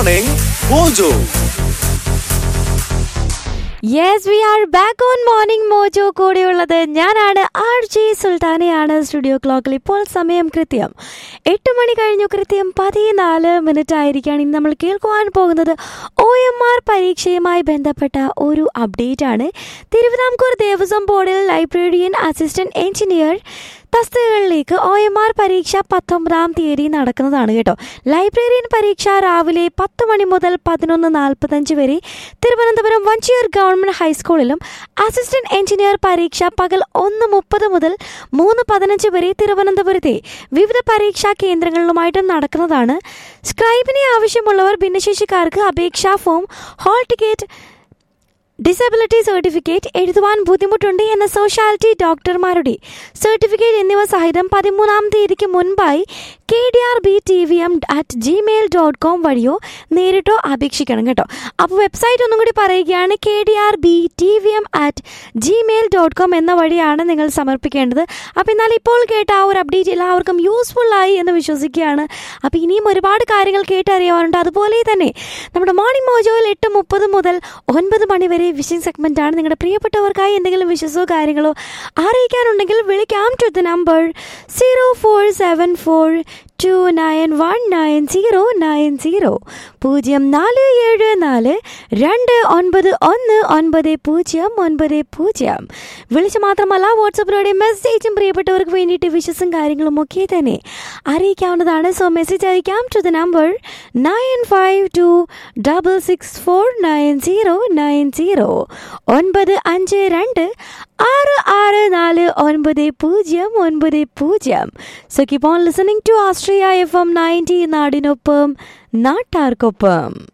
Morning Mojo. Yes we are back on Morning Mojo കൂടെയുള്ളത് ഞാനാണ് R J സുൽത്താനയാണ് studio ക്ലോക്കിൽ ഇപ്പോൾ സമയം കൃത്യം എട്ട് മണി കഴിഞ്ഞു കൃത്യം പതിനാല് മിനിറ്റ് ആയിരിക്കുകയാണ് ഇന്ന് നമ്മൾ കേൾക്കുവാൻ പോകുന്നത് ഒ എം ആർ പരീക്ഷയുമായി ബന്ധപ്പെട്ട ഒരു അപ്ഡേറ്റ് ആണ് തിരുവിതാംകൂർ ദേവസ്വം ബോർഡിൽ ലൈബ്രറിയൻ അസിസ്റ്റന്റ് എഞ്ചിനീയർ തസ്തികകളിലേക്ക് ഒ എം ആർ പരീക്ഷ പത്തൊമ്പതാം തീയതി നടക്കുന്നതാണ് കേട്ടോ ലൈബ്രറിയൻ പരീക്ഷ രാവിലെ പത്ത് മണി മുതൽ പതിനൊന്ന് നാൽപ്പത്തഞ്ച് വരെ തിരുവനന്തപുരം വഞ്ചിയൂർ ഗവൺമെന്റ് ഹൈസ്കൂളിലും അസിസ്റ്റന്റ് എഞ്ചിനീയർ പരീക്ഷ പകൽ ഒന്ന് മുപ്പത് മുതൽ മൂന്ന് പതിനഞ്ച് വരെ തിരുവനന്തപുരത്തെ വിവിധ പരീക്ഷാ കേന്ദ്രങ്ങളിലുമായിട്ടും നടക്കുന്നതാണ് സ്ക്രൈബിനെ ആവശ്യമുള്ളവർ ഭിന്നശേഷിക്കാർക്ക് അപേക്ഷാ form hall ticket disability certificate എഴുതുവാൻ ബുദ്ധിമുട്ടുണ്ട് എന്ന സോഷ്യാലിറ്റി ഡോക്ടർമാരുടെ സർട്ടിഫിക്കറ്റ് എന്നിവ സഹിതം പതിമൂന്നാം തീയതിക്ക് മുൻപായി K D R B T V M at Gmail dot com വഴിയോ നേരിട്ടോ അപേക്ഷിക്കണം കേട്ടോ അപ്പോൾ വെബ്സൈറ്റ് ഒന്നും കൂടി പറയുകയാണ് K D R B T V M at Gmail dot com എന്ന വഴിയാണ് നിങ്ങൾ സമർപ്പിക്കേണ്ടത് അപ്പോൾ എന്നാൽ ഇപ്പോൾ കേട്ട ആ ഒരു അപ്ഡേറ്റ് എല്ലാവർക്കും യൂസ്ഫുൾ ആയി എന്ന് വിശ്വസിക്കുകയാണ് അപ്പോൾ ഇനിയും ഒരുപാട് കാര്യങ്ങൾ കേട്ടറിയാനുണ്ട് അതുപോലെ തന്നെ നമ്മുടെ മോർണിംഗ് മോജോയിൽ എട്ട് മുപ്പത് മുതൽ ഒൻപത് മണി വരെ വിഷിംഗ് സെഗ്മെന്റ് ആണ് നിങ്ങളുടെ പ്രിയപ്പെട്ടവർക്കായി എന്തെങ്കിലും വിശ്വസോ കാര്യങ്ങളോ അറിയിക്കാനുണ്ടെങ്കിൽ വിളിക്കാം to the number zero four seven four two nine one nine zero nine zero പൂജ്യം നാല് ഏഴ് നാല് രണ്ട് ഒൻപത് ഒന്ന് ഒൻപത് പൂജ്യം ഒൻപത് പൂജ്യം വിളിച്ച് മാത്രമല്ല വാട്സപ്പിലൂടെ മെസ്സേജും പ്രിയപ്പെട്ടവർക്ക് വേണ്ടിയിട്ട് വിശ്വസും കാര്യങ്ങളും ഒക്കെ തന്നെ അറിയിക്കാവുന്നതാണ് സോ മെസ്സേജ് അയക്കാം to the number nine five two double six four nine zero nine zero ഒൻപത് അഞ്ച് രണ്ട് ആറ് ആറ് നാല് ഒൻപത് പൂജ്യം ഒൻപത് പൂജ്യം so keep on listening to Astria F M ninety നാടിനൊപ്പം നാട്ടാർക്കൊപ്പം